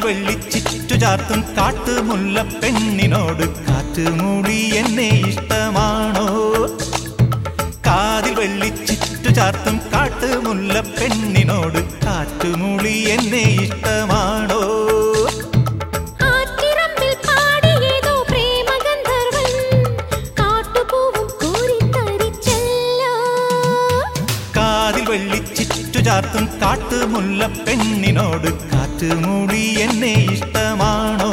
വെള്ളിച്ചിറ്റു ചാർത്തും കാട്ടുമുല്ല പെണ്ണിനോട് കാറ്റുമൂടി എന്നെ ഇഷ്ടമാണോ കാതിൽ വെള്ളിച്ചിറ്റു ചാർത്തും കാട്ടുമുല്ല പെണ്ണിനോട് കാറ്റുമൂളി എന്നെ ഇഷ്ടമാണോ ആറ്റിറമ്പിൽ പാടിയേതോ പ്രേമഗന്ധർവൻ കാട്ടുപൂവും കോരിത്തരിച്ചല്ലോ കാതിൽ വെള്ളിച്ചിറ്റു ചാർത്തും കാട്ടുമുല്ല പെണ്ണിനോട് കാറ്റുമൂടി എന്നെ ഇഷ്ടമാണോ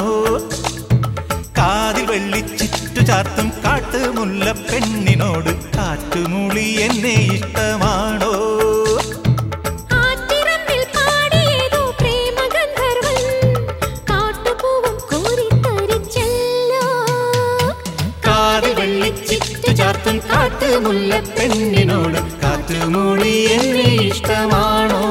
കാതിൽ വെള്ളിച്ചിറ്റു ചാർത്തും കാട്ടുമുല്ല പെണ്ണിനോട് കാറ്റുമൂളി എന്നെ ഇഷ്ടമാണോ ആറ്റിറമ്പിൽ പാടിയേതോ പ്രേമഗന്ധർവൻ കാട്ടുപൂവും കോരിത്തരിച്ചല്ലോ കാതിൽ വെള്ളിച്ചിറ്റു ചാർത്തും കാട്ടുമുല്ല പെണ്ണിനോട് കാറ്റുമൂളി എന്നെ ഇഷ്ടമാണോ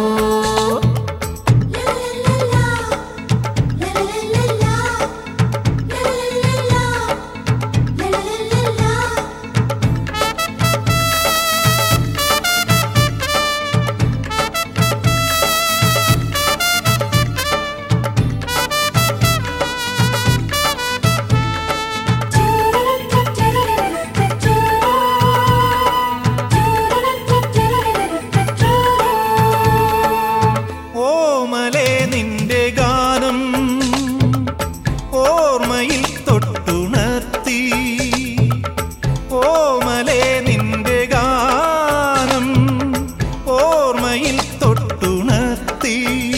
ഓമലേ നിന്റെ ഗാനം ഓർമ്മയിൽ തൊട്ടുണർത്തി ഓമലേ നിന്റെ ഗാനം ഓർമ്മയിൽ തൊട്ടുണർത്തി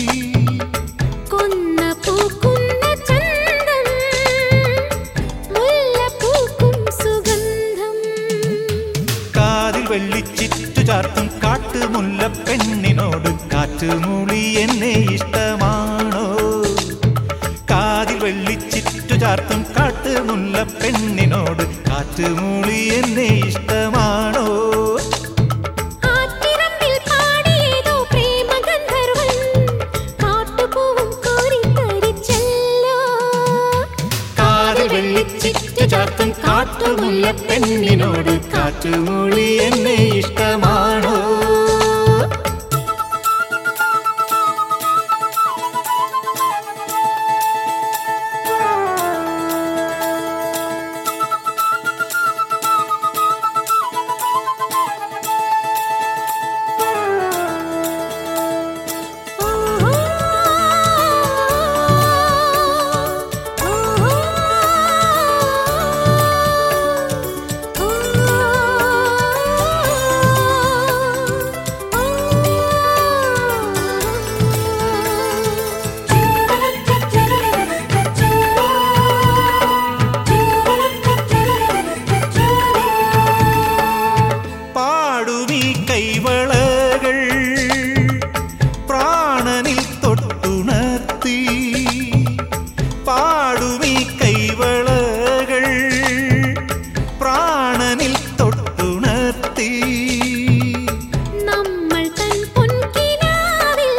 കൊന്ന പൂക്കുന്ന ചന്തം മുല്ല പൂക്കും സുഗന്ധം കാതിൽ വെള്ളിച്ചിറ്റു ചാർത്തും കാട്ടുമുല്ല പെണ്ണിനോട് കാറ്റുമൂളി എന്നെ ഇഷ്ടമാണോ കാതിൽ വെള്ളിച്ചിറ്റു ചാർത്തും കാട്ടുമുല്ല പെണ്ണിനോട് കാറ്റുമൂളി എന്നെ ഇഷ്ടമാണോ ആറ്റിറമ്പിൽ പാടിയേതോ പ്രേമഗന്ധർവൻ കാട്ടുപൂവും കോരിത്തരിച്ചല്ലോ കാതിൽ വെള്ളിച്ചിറ്റു ചാർത്തും കാട്ടുമുല്ല പെണ്ണിനോട് കാറ്റുമൂളി എന്നെ ഇഷ്ടമാണോ പാടുമീ കൈവളകൾ പ്രാണനിൽ തൊട്ടുണർത്തി പാടുമീ കൈവളകൾ പ്രാണനിൽ തൊട്ടുണർത്തി നമ്മൾ തൻ പൊൻകിനാവിൽ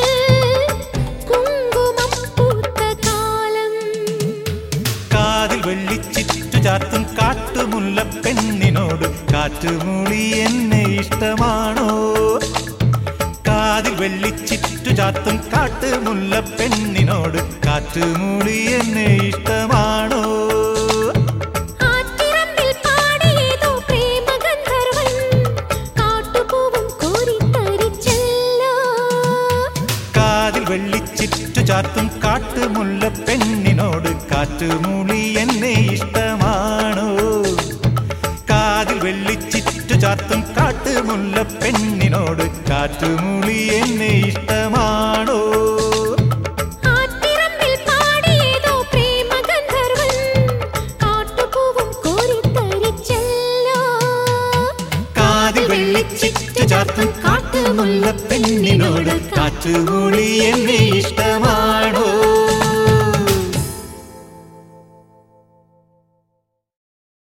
കുങ്കുമം പൂത്ത കാലം കാതിൽ വെള്ളിച്ചിറ്റു ചാർത്തും കാട്ടുമുല്ല പെണ്ണിനോട് കാറ്റുമൂളി എന്നെ ഇഷ്ടമാണോ കാതിൽ വെള്ളിച്ചിറ്റു ചാർത്തും കാട്ടുമുല്ല പെണ്ണിനോട് കാറ്റുമൂളി എന്നെ ഇഷ്ടമാണോ ആറ്റിറമ്പിൽ പാടിയേതോ പ്രേമഗന്ധർവൻ കാട്ടുപൂവും കോരിത്തരിച്ചല്ലോ കാതിൽ വെള്ളിച്ചിറ്റു ചാർത്തും കാട്ടുമുല്ല പെണ്ണിനോട് കാറ്റുമൂളി എന്നെ ഇഷ്ടമാണോ കാതിൽ വെള്ളിച്ചിറ്റു ചാർത്തും കാട്ടുമുല്ല പെണ്ണിനോട് കാറ്റുമൂളി എന്നെ ഇഷ്ടമാണോ ആറ്റിറമ്പിൽ പാടിയേതോ പ്രേമഗന്ധർവൻ കാട്ടുപൂവും കോരിത്തരിച്ചല്ലോ കാതിൽ വെള്ളിച്ചിറ്റു ചാർത്തും കാട്ടുമുല്ല പെണ്ണിനോട് കാറ്റുമൂളി എന്നെ ഇഷ്ട